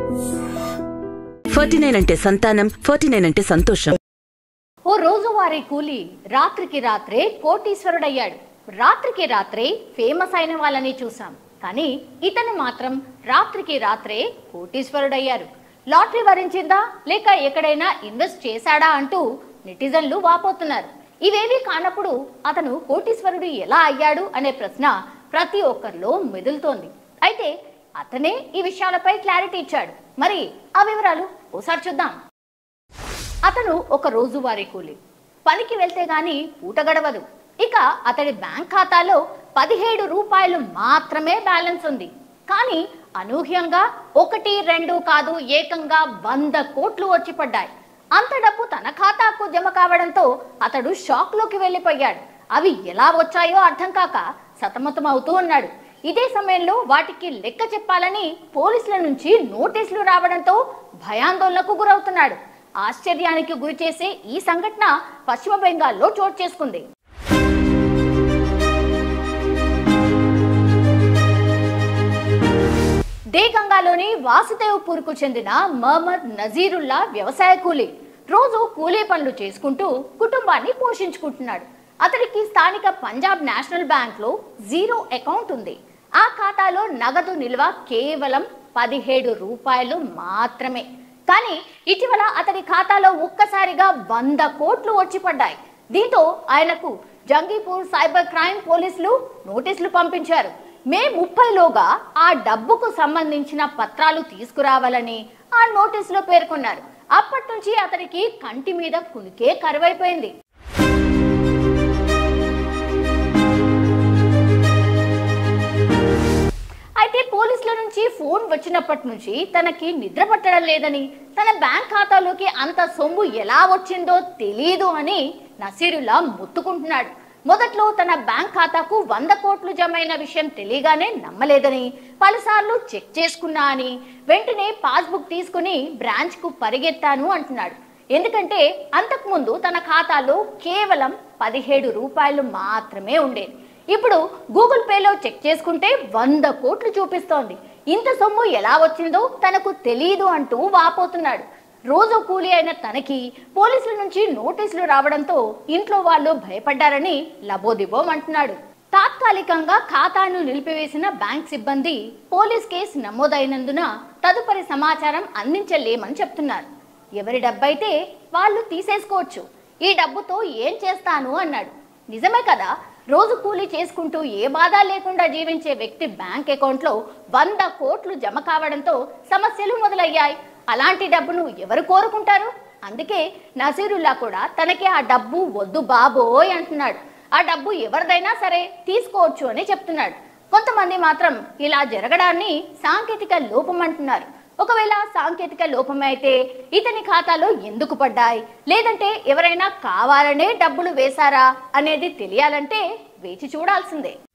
forty nine అంటే సంతానం forty nine అంటే సంతోషం ఓ రోజువారీ కూలి రాత్రికి రాత్రే కోటీశ్వరుడయ్యాడు రాత్రికి రాత్రే ఫేమస్ అయిన వాళ్ళని చూసాం కానీ ఇతను మాత్రం రాత్రికి రాత్రే కోటీశ్వరుడయ్యారు లాటరీ వరించిందా లేక ఎక్కడైనా ఇన్వెస్ట్ చేశాడా అంటూ నెటిజన్లు వాపోతున్నారు ఇవేవి కానప్పుడు అతను కోటీశ్వరుడు ఎలా అయ్యాడు అనే ప్రశ్న ప్రతి ఒక్కరిలో మెదులుతోంది అయితే అతనే ఈ విషయాలపై క్లారిటీ ఇచ్చాడు మరి ఆ వివరాలు ఓసారి చూద్దాం అతను ఒక రోజువారీ కూలి పనికి వెళ్తే గాని పూట గడవదు ఇక అతడి బ్యాంక్ ఖాతాలో పదిహేడు రూపాయలు మాత్రమే బ్యాలెన్స్ ఉంది కానీ అనూహ్యంగా ఒకటి రెండు కాదు ఏకంగా వంద కోట్లు వచ్చి పడ్డాయి అంత డబ్బు తన ఖాతాకు జమ కావడంతో అతడు షాక్ లోకి వెళ్ళిపోయాడు అవి ఎలా వచ్చాయో అర్థం కాక సతమతం అవుతూ ఉన్నాడు ఇదే సమయంలో వాటికి లెక్క చెప్పాలని పోలీసుల నుంచి నోటీసులు రావడంతో భయాందోళనకు గురవుతున్నాడు ఆశ్చర్యానికి గురి చేసే ఈ సంఘటన పశ్చిమ బెంగాల్లో చోటు చేసుకుంది దేగంగాలోని వాసుదేవ్పూర్కు చెందిన మహమ్మద్ నజీరుల్లా వ్యవసాయ కూలీ రోజు కూలీ పనులు చేసుకుంటూ కుటుంబాన్ని పోషించుకుంటున్నాడు అతడికి స్థానిక పంజాబ్ నేషనల్ బ్యాంక్ లో జీరో అకౌంట్ ఉంది ఆ ఖాతాలో నగదు నిల్వ కేవలం పదిహేడు రూపాయలు మాత్రమే కానీ ఇటీవల అతడి ఖాతాలో ఒక్కసారిగా వంద కోట్లు వచ్చి పడ్డాయి దీంతో ఆయనకు జంగీపూర్ సైబర్ క్రైమ్ పోలీసులు నోటీసులు పంపించారు మే ముప్పైలోగా ఆ డబ్బుకు సంబంధించిన పత్రాలు తీసుకురావాలని ఆ నోటీసులో పేర్కొన్నారు అప్పటి నుంచి అతనికి కంటి మీద కునికే కరువైపోయింది అయితే పోలీసుల నుంచి ఫోన్ వచ్చినప్పటి నుంచి తనకి నిద్ర పట్టడం లేదని తన బ్యాంక్ ఖాతాలోకి అంత సొమ్ము ఎలా వచ్చిందో తెలియదు అని నసీరుల్లా మొత్తుకుంటున్నాడు మొదట్లో తన బ్యాంక్ ఖాతాకు వంద కోట్లు జమైన విషయం తెలియగానే నమ్మలేదని పలుసార్లు చెక్ చేసుకున్నా అని వెంటనే పాస్బుక్ తీసుకుని బ్రాంచ్కు పరిగెత్తాను అంటున్నాడు ఎందుకంటే అంతకుముందు తన ఖాతాలో కేవలం పదిహేడు రూపాయలు మాత్రమే ఉండేది ఇప్పుడు గూగుల్ పేలో చెక్ చేసుకుంటే వంద కోట్లు చూపిస్తోంది ఇంత సొమ్ము ఎలా వచ్చిందో తనకు తెలియదు అంటూ వాపోతున్నాడు రోజు కూలి అయిన తనకి పోలీసుల నుంచి నోటీసులు రావడంతో ఇంట్లో వాళ్ళు భయపడ్డారని లబోదిబోం అంటున్నాడు తాత్కాలికంగా ఖాతాను నిలిపివేసిన బ్యాంక్ సిబ్బంది పోలీస్ కేసు నమోదైనందున తదుపరి సమాచారం అందించలేమని చెప్తున్నారు ఎవరి డబ్బైతే వాళ్ళు తీసేసుకోవచ్చు ఈ డబ్బుతో ఏం చేస్తాను అన్నాడు నిజమే కదా రోజు కూలీ చేసుకుంటూ ఏ బాధ లేకుండా జీవించే వ్యక్తి బ్యాంక్ అకౌంట్లో వంద కోట్లు జమ కావడంతో సమస్యలు మొదలయ్యాయి అలాంటి డబ్బును ఎవరు కోరుకుంటారు అందుకే నసీరుల్లా కూడా తనకి ఆ డబ్బు వద్దు బాబోయ్ అంటున్నాడు ఆ డబ్బు ఎవరిదైనా సరే తీసుకోవచ్చు అని చెప్తున్నాడు కొంతమంది మాత్రం ఇలా జరగడాన్ని సాంకేతిక లోపం అంటున్నారు ఒకవేళ సాంకేతిక లోపమే అయితే ఇతని ఖాతాలో ఎందుకు పడ్డాయి లేదంటే ఎవరైనా కావాలనే డబ్బులు వేశారా అనేది తెలియాలంటే వేచి చూడాల్సిందే